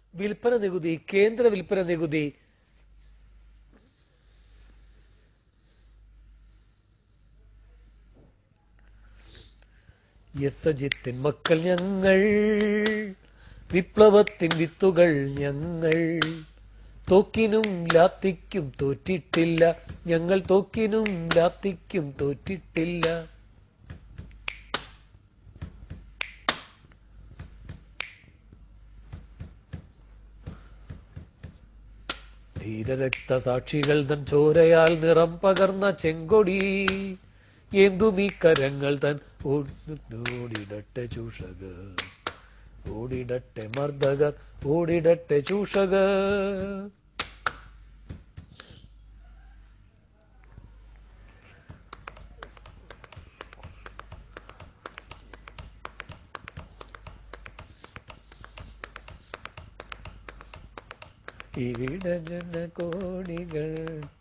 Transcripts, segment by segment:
വിൽപ്പന നികുതി കേന്ദ്ര വിൽപ്പന നികുതി യസജിത്തിൻ മക്കൾ ഞങ്ങൾ വിപ്ലവത്തിൻ വിത്തുകൾ ഞങ്ങൾ തോക്കിനും ലാത്തിക്കും തോറ്റിട്ടില്ല ഞങ്ങൾ തോക്കിനും ലാത്തിക്കും തോറ്റിട്ടില്ല ധീരരക്തസാക്ഷികൾ തൻ ചോരയാൽ നിറം പകർന്ന ചെങ്കൊടി എന്തുമീ കരങ്ങൾ തൻ ഓടിടട്ടെ ചൂഷകർ ഓടിടട്ടെ മർദ്ദകർ ഓടിടട്ടെ ചൂഷകർ ഇവിടെ ജനകോടികൾ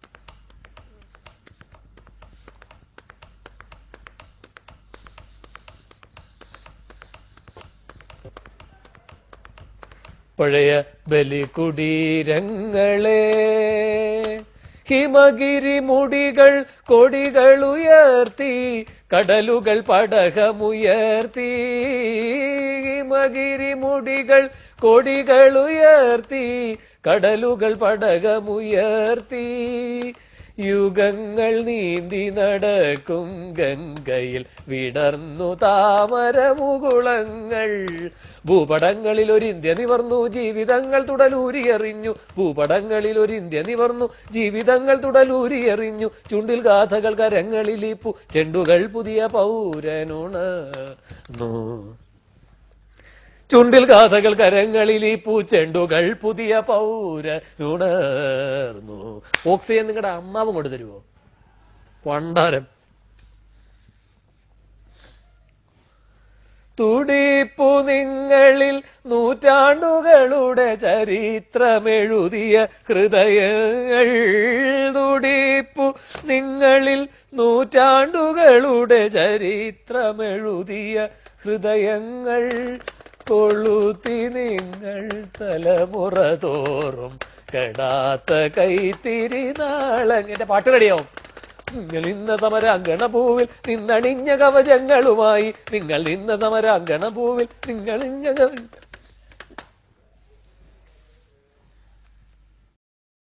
പഴയ ബലികുടീരങ്ങളെ ഹിമഗിരി മുടികൾ കൊടികൾ ഉയർത്തി കടലുകൾ പടകമുയർത്തി ഹിമഗിരി മുടികൾ കൊടികൾ ഉയർത്തി കടലുകൾ പടകമുയർത്തി യുഗങ്ങൾ നീന്തി നടക്കും ഗംഗയിൽ വിടർന്നു താമരമുകുളങ്ങൾ ഭൂപടങ്ങളിൽ ഒരു ഇന്ത്യ നിവർന്നു ജീവിതങ്ങൾ തുടലൂരിയെറിഞ്ഞു ഭൂപടങ്ങളിൽ ഒരു ഇന്ത്യ നിവർന്നു ജീവിതങ്ങൾ തുടലൂരിയെറിഞ്ഞു ചുണ്ടിൽ ഗാഥകൾ കരങ്ങളിലിപ്പു ചെണ്ടുകൾ പുതിയ പൗരനുണർന്നു ചുണ്ടിൽ ഗാഥകൾ കരങ്ങളിൽ ഈ പൂച്ചെണ്ടുകൾ പുതിയ പൗരനുണർന്നു ഓക്സിജൻ നിങ്ങളുടെ അമ്മാവും കൊണ്ടു തരുമോ പണ്ടാരം തുടിപ്പു നിങ്ങളിൽ നൂറ്റാണ്ടുകളുടെ ചരിത്രമെഴുതിയ ഹൃദയങ്ങൾ തുടിപ്പു നിങ്ങളിൽ നൂറ്റാണ്ടുകളുടെ ചരിത്രമെഴുതിയ ഹൃദയങ്ങൾ കൊളുത്തി നിങ്ങൾ തലമുറ തോറും കെടാത്ത കൈത്തിരി നാളങ്ങ എന്റെ പാട്ട് റെഡിയാവും നിങ്ങൾ ഇന്ന സമരാങ്കണഭൂവിൽ നിന്നണിഞ്ഞ കവചങ്ങളുമായി നിങ്ങൾ ഇന്ന സമരാങ്കണഭൂവിൽ നിങ്ങളിഞ്ഞ കവ